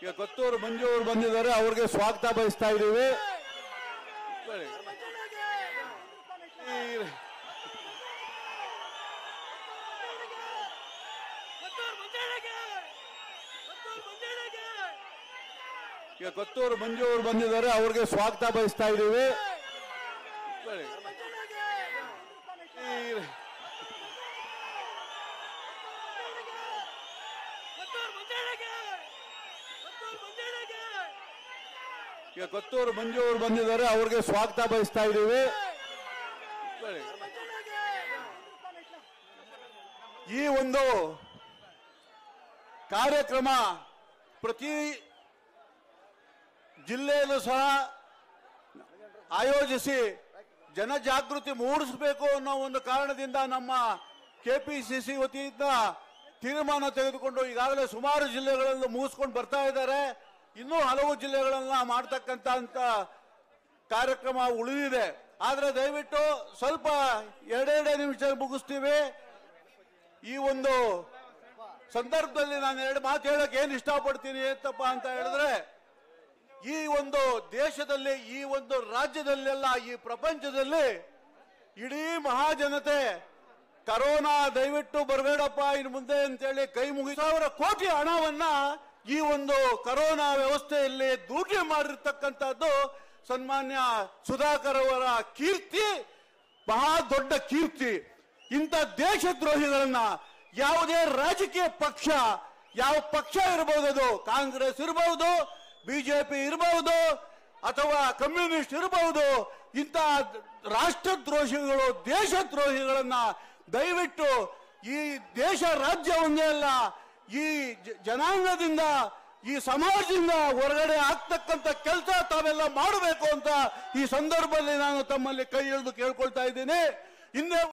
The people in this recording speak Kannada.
ಈಗ ಕೊತ್ತೂರು ಮಂಜು ಅವರು ಬಂದಿದ್ದಾರೆ ಅವ್ರಿಗೆ ಸ್ವಾಗತ ಬಯಸ್ತಾ ಇದ್ದೀವಿ ಬನ್ನಿ. ಈ- ಈಗ ಕೊತ್ತೂರು ಮಂಜು ಅವರು ಬಂದಿದ್ದಾರೆ ಅವ್ರಿಗೆ ಸ್ವಾಗತ ಬಯಸ್ತಾ ಇದ್ದೀವಿ ಬನ್ನಿ. ಈ- ಈಗ ಕೊತ್ತೂರು ಮಂಜು ಅವರು ಬಂದಿದ್ದಾರೆ ಅವ್ರಿಗೆ ಸ್ವಾಗತ ಬಯಸ್ತಾ ಇದ್ದೀವಿ ಬನ್ನಿ. ಈ ಒಂದು ಕಾರ್ಯಕ್ರಮ ಪ್ರತಿ ಜಿಲ್ಲೆಯಲ್ಲೂ ಸಹ ಆಯೋಜಿಸಿ ಜನಜಾಗೃತಿ ಮೂಡಿಸಬೇಕು ಅನ್ನೋ ಒಂದು ಕಾರಣದಿಂದ ನಮ್ಮ ಕೆಪಿಸಿಸಿ ವತಿಯಿಂದ ತೀರ್ಮಾನ ತೆಗೆದುಕೊಂಡು ಈಗಾಗಲೇ ಸುಮಾರು ಜಿಲ್ಲೆಗಳನ್ನು ಮುಗಿಸ್ಕೊಂಡು ಬರ್ತಾ ಇದ್ದಾರೆ ಇನ್ನೂ ಹಲವು ಜಿಲ್ಲೆಗಳನ್ನ ಮಾಡ್ತಕ್ಕಂತ ಅಂತ ಕಾರ್ಯಕ್ರಮ ಉಳಿದಿದೆ ಆದ್ರೆ ದಯವಿಟ್ಟು ಸ್ವಲ್ಪ ಎರಡೆರಡೇ ನಿಮಿಷ ಮುಗಿಸ್ತೀವಿ ಈ ಒಂದು ಸಂದರ್ಭದಲ್ಲಿ ನಾನು ಎರಡು ಮಾತು ಹೇಳಕ್ ಏನ್ ಇಷ್ಟಪಡ್ತೀನಿ ಅಂತಪ್ಪ ಅಂತ ಹೇಳಿದ್ರೆ ಈ ಒಂದು ದೇಶದಲ್ಲಿ ಈ ಒಂದು ರಾಜ್ಯದಲ್ಲೆಲ್ಲ ಈ ಪ್ರಪಂಚದಲ್ಲಿ ಇಡೀ ಮಹಾಜನತೆ ಕರೋನಾ ದಯವಿಟ್ಟು ಬರಬೇಡಪ್ಪ ಇನ್ನು ಮುಂದೆ ಅಂತೇಳಿ ಕೈ ಮುಗಿ ಸಾವಿರ ಕೋಟಿ ಹಣವನ್ನ ಈ ಒಂದು ಕರೋನಾ ವ್ಯವಸ್ಥೆಯಲ್ಲಿ ದೂಟಿ ಮಾಡಿರ್ತಕ್ಕಂಥದ್ದು ಸನ್ಮಾನ್ಯ ಸುಧಾಕರ್ ಅವರ ಕೀರ್ತಿ ಬಹಳ ದೊಡ್ಡ ಕೀರ್ತಿ ಇಂಥ ದೇಶದ್ರೋಹಿಗಳನ್ನ ಯಾವುದೇ ರಾಜಕೀಯ ಪಕ್ಷ ಯಾವ ಪಕ್ಷ ಇರಬಹುದು ಅದು ಕಾಂಗ್ರೆಸ್ ಇರಬಹುದು ಬಿಜೆಪಿ ಇರಬಹುದು ಅಥವಾ ಕಮ್ಯುನಿಸ್ಟ್ ಇರಬಹುದು ಇಂಥ ರಾಷ್ಟ್ರದ್ರೋಹಿಗಳು ದೇಶದ್ರೋಹಿಗಳನ್ನ ದಯವಿಟ್ಟು ಈ ದೇಶ ರಾಜ್ಯ ಒಂದೇ ಅಲ್ಲ ಈ ಜ- ಜನಾಂಗದಿಂದ ಈ ಸಮಾಜದಿಂದ ಹೊರಗಡೆ ಆಗ್ತಕ್ಕಂಥ ಕೆಲಸ ತಾವೆಲ್ಲ ಮಾಡಬೇಕು ಅಂತ ಈ ಸಂದರ್ಭದಲ್ಲಿ ನಾನು ತಮ್ಮಲ್ಲಿ ಕೈ ಎಳೆದು ಕೇಳ್ಕೊಳ್ತಾ ಇದ್ದೀನಿ ಹಿಂದೆ